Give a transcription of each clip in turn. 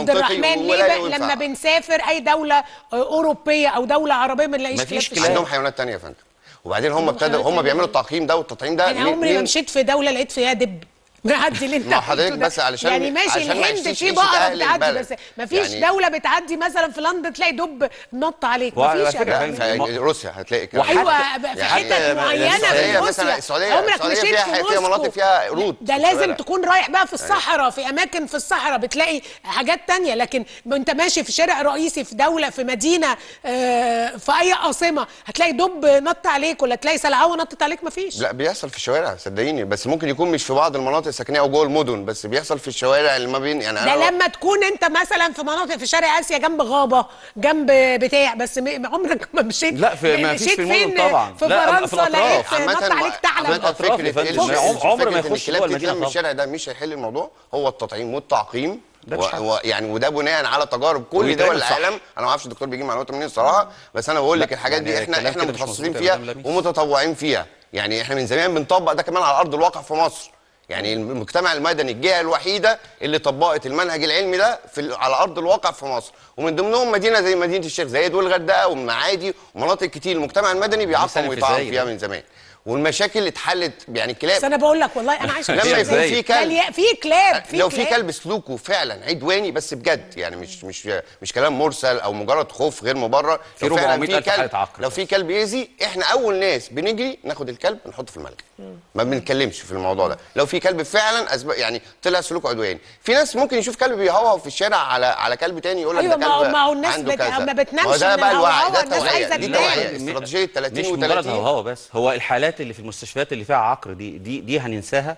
عبد منطقي الرحمن ولا ليه ب... ينفع. لما بنسافر اي دوله اوروبيه او دوله عربيه ما نلاقيش مفيش كلاب في كلاب. عندهم الشارع حيوانات تانية يا فندم وبعدين هم ابتدوا حيوانات هم تانية. بيعملوا التعقيم ده والتطعيم ده انا ليه- عمري ما ليه- مشيت في دوله لقيت فيها دب نعدي اللي انت ما قلته حضرتك ده. بس علشان- يعني ماشي عشان ما الهند يعيشوش في عيشة بقره أهل بتعدي البلد. بس ما فيش يعني- دوله بتعدي مثلا في لندن تلاقي دب نط عليك ما وعلى فيش فكرة يعني. فندم، في روسيا هتلاقي كده ايوه وحتى- ب- في يعني حتت معينه السعودية في مثلا روسيا السعودية عمرك السعودية مشيت فيها في فيها موسكو. مناطق فيها قرود ده في لازم الشوارع. تكون رايح بقى في الصحراء في اماكن في الصحراء بتلاقي حاجات تانية لكن انت ماشي في شارع رئيسي في دوله في مدينه آه، في اي عاصمه هتلاقي دب نط عليك ولا تلاقي سلعوه نطت عليك مفيش لا بيحصل في الشوارع صدقيني بس ممكن يكون مش في بعض المناطق السكنيه او جوه المدن بس بيحصل في الشوارع اللي ما بين يعني ده أنا لما تكون انت مثلا في مناطق في شرق اسيا جنب غابه جنب بتاع بس م- عمرك ما مشيت لا، في- ما مشيت فيش في المدن فين طبعا. في لا، في فرنسا الأطراف. لقيت نط عليك ثعلب الأطراف يا فندم. فكره عم- عمر ما فكرة إن يخش الكلاب جوه المدينة تتلم من طبعا. الشارع ده مش هيحل الموضوع هو التطعيم والتعقيم ده و... مش حل. و... يعني وده بناء على تجارب كل ويتعمل دول صح. العالم انا ما اعرفش الدكتور بيجيب معلومات منين الصراحه بس انا بقول لك لا، الحاجات دي يعني احنا الكلام احنا كده مش متخصصين مظبوط يا فيها مدام لميس. ومتطوعين فيها يعني احنا من زمان بنطبق ده كمان على ارض الواقع في مصر يعني المجتمع المدني الجهه الوحيده اللي طبقت المنهج العلمي ده في ال- على ارض الواقع في مصر ومن ضمنهم مدينه زي مدينه الشيخ زايد والغردقه والمعادي ومناطق كتير المجتمع المدني بيعقم مثال في ويطعم زايد. فيها من زمان والمشاكل اتحلت يعني الكلاب بس انا بقول لك والله انا عايشه لما في يكون زي- في كلب مليان- في كلاب في لو في كلاب. كلب سلوكه فعلا عدواني بس بجد يعني مش مش مش كلام مرسل او مجرد خوف غير مبرر في لو فعلا 400 ألف حالة كلب عقل. لو في كلب يأذي احنا اول ناس بنجري ناخد الكلب نحطه في الملجأ ما بنتكلمش في الموضوع ده لو في كلب فعلا أسباب يعني طلع سلوكه عدواني في ناس ممكن يشوف كلب بيهوهو في الشارع على على كلب تاني يقول لك أيوة، ده ما هو- كلب ما هو الناس عنده بت- كذا ما بتنامش هو ده من بقى الوعي الهوهو، ده الناس توعية عايزة دي تنام. توعية استراتيجية 30 مش مجرد و30 هوهوه بس هو الحالات اللي في المستشفيات اللي فيها عقر دي دي دي هننساها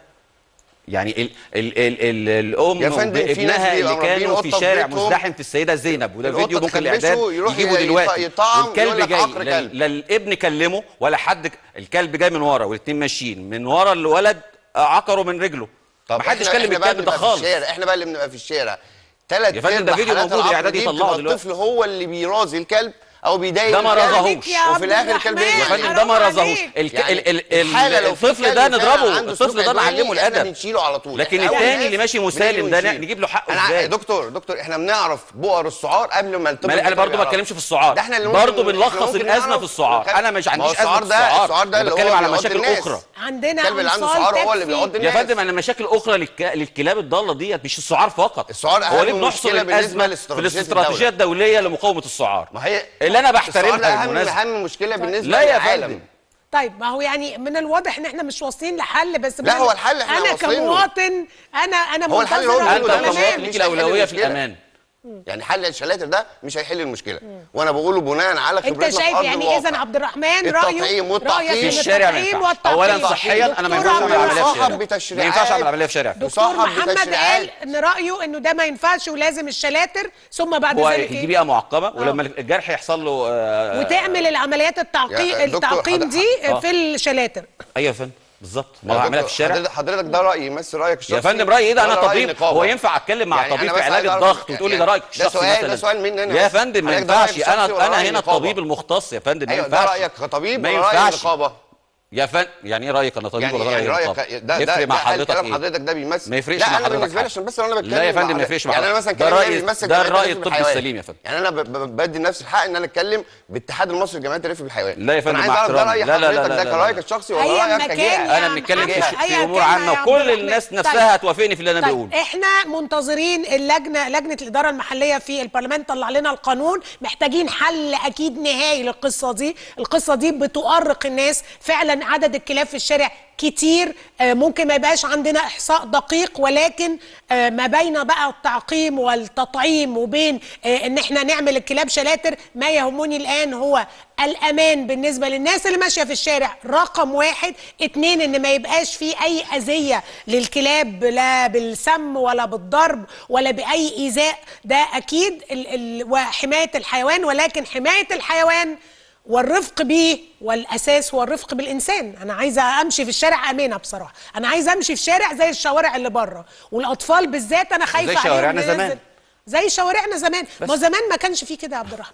يعني ال ال ال ال الام يا فندم، في ناس بابنها بيبقى اللي كانوا مربين في قطة في شارع بيتهم. مزدحم في السيده زينب وده القطة فيديو ممكن تخربشه، الاعداد يروح يجيبه ي- دلوقتي يطعم، يقول والكلب لك جاي عقر لا, كلب. لا الابن كلمه ولا حد ك- الكلب جاي من ورا والاثنين ماشيين من ورا الولد عقره من رجله طب محدش إحنا- كلم إحنا بقى الكلب ده بنبقى في خالص الشارع احنا بقى اللي بنبقى في الشارع ثلاث يا فندم ده فيديو موجود، الإعداد يطلعه دلوقتي. الطفل هو اللي بيرازي الكلب او بيضايق ده ما الكلب، رضاهوش. يا وفي عبد الاخر الكلب الرحمن. يا يزعل. فندم ده ما حرام رضاهوش عليك. الك... يعني ال... ال... ال... الحالة لو في الطفل كلب ده فعلا نضربه عنده الطفل سلوك ده عدواني، نعلمه احنا الادب بنشيله على طول لكن إحنا أول التاني ناس اللي ماشي بنيجي مسالم ده ونشيل. نجيب له حقه أنا ازاي دكتور دكتور احنا بنعرف بؤر السعار قبل ما الطفل ما انا البيطري برضه ما يعرف. اتكلمش في السعار ده احنا اللي ممكن- برضه إحنا بنلخص ممكن الازمه نعرف في السعار الكلب. انا مش ما هو عنديش ازمه السعار في ده السعار السعار ده انا اللي بتكلم هو على بيعض مشاكل الناس. اخرى عندنا الكلب اللي عنده أنصال سعار هو اللي تكفي. بيعض يا الناس فندم انا مشاكل اخرى للك... للكلاب الضاله ديت مش السعار فقط السعار هو ليه أهم بنحصر مشكلة بالنسبة الازمه في لاستراتيجية الاستراتيجيه الدوليه لمقاومه السعار ما هي اللي انا السعار بحترمها ده اهم بالمناسبه اهم مشكله بالنسبه لا يا للعالم فندم طيب ما هو يعني من الواضح ان احنا مش واصلين لحل بس لا، من- هو الحل إحنا انا واصلين له. كمواطن انا انا هو الحل اللي هو منتظرة انت بيقوله ده مش- كمواطن مش ليك هيحل الاولويه في المشكلة. الامان يعني حل الشلاتر ده مش هيحل المشكله وانا بقوله بناء على خبرتنا انت في شايف أرض يعني الواقع. اذا عبد الرحمن رايه التطعيم والتعقيم. رأيك في إن الشارع ما التطعيم ينفعش. والتعقيم. أولاً صحياً أنا ما دكتور ينفعش عبد أعمل عملية في الرحمن- صاحب الشارع بتشريعات. ما ينفعش اعمل عمليه في شارع دكتور صاحب محمد بتشريعات. قال ان رايه انه ده ما ينفعش ولازم الشلاتر ثم بعد هو ذلك دي إيه؟ بيئه معقمه ولما الجرح يحصل له آه، وتعمل العمليات يا التعقيم دكتور التعقيم حضر- دي آه. في الشلاتر ايوه يا فندم بالظبط ما يا هو هعملها دكتور، في الشارع حضرتك- حضرتك ده رايي يمثل رايك الشخصي يا فندم رايي ايه ده انا ولا رأي طبيب النقابة؟ هو ينفع اتكلم مع يعني طبيب أنا في بس علاج عايز أعرف- الضغط وتقول لي ده يعني رايك ده الشخصي سؤال- مثلا ده سؤال مني أنا يا بس. فندم ما حضرتك ده رأيك ينفعش الشخصي انا ولا انا رأي هنا النقابة؟ الطبيب المختص يا فندم ما ايوه ده ينفعش رايك كطبيب ما ولا راي ينفعش النقابه يا فندم يعني ايه رايك انا طبيب يعني ولا راي يعني رايك النقابة؟ ده ده يفرق ده مع هل حضرتك كلام ايه حضرتك ده بيمثل ما يفرقش لا مع انا حضرتك بالنسبه لي حاجة. عشان بس انا بتكلم لا يا مع فندم ما حضرتك. يفرقش مع يعني انا حضرتك. مثلا ده كلام رأي- بيمثل ده جمعية الرأي الرفق الطبي بالحيوان. السليم يا فندم. يعني انا ب- ب- بدي لنفسي الحق ان انا اتكلم باتحاد المصري لجمعيه الرفق بالحيوان لا يا فندم، انا عايز مع اعرف ده احترامي. راي لا، لا، لا، حضرتك لا، ده لا، كرايك لا. الشخصي ولا أيا رايك مكان كجهه يا انا بنتكلم في, محمد، في أيا امور كان عامه يا عبد وكل الرحمن. الناس طيب. نفسها هتوافقني في اللي انا طيب بقوله احنا منتظرين اللجنه لجنه الاداره المحليه في البرلمان طلع لنا القانون محتاجين حل اكيد نهائي للقصه دي القصه دي بتؤرق الناس فعلا عدد الكلاب في الشارع كتير آه، ممكن ما يبقاش عندنا احصاء دقيق ولكن آه، ما بين بقى التعقيم والتطعيم وبين آه، ان احنا نعمل الكلاب شلاتر ما يهمني الان هو الامان بالنسبه للناس اللي ماشيه في الشارع رقم واحد اتنين ان ما يبقاش في اي اذيه للكلاب لا بالسم ولا بالضرب ولا باي ايذاء ده اكيد ال ال وحمايه الحيوان ولكن حمايه الحيوان والرفق بيه والاساس هو الرفق بالانسان انا عايزه امشي في الشارع امنه بصراحه انا عايزه امشي في شارع زي الشوارع اللي بره والاطفال بالذات انا خايفه زي شوارعنا عليهم زمان. ننزل. زي شوارعنا زمان بس. ما زمان ما كانش فيه كده يا عبد الرحمن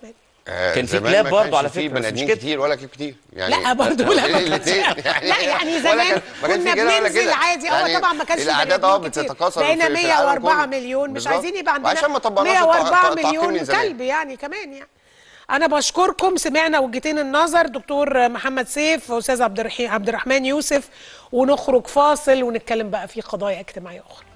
آه، كان في زمان كلاب ما برضه كانش على في فكرة، بني مش ادمين كده؟ كتير ولا كلاب كتير يعني لا برضه لا ما الاثنين كانش- لا يعني ولا زمان كان- ما كانش كنا في كده ولا بننزل كده. عادي هو يعني طبعا ما كانش في الاعداد بني اه آدمين كتير. بتتكاثر بقينا في- في العالم 104 كله. مليون مش بالظبط. عايزين يبقى عندنا عشان ما طبقناش 104 التع- التعقيم مليون من زمان. كلب يعني كمان يعني انا بشكركم سمعنا وجهتين النظر دكتور محمد سيف واستاذ عبد الرحيم عبد الرحمن يوسف ونخرج فاصل ونتكلم بقى في قضايا اجتماعيه اخرى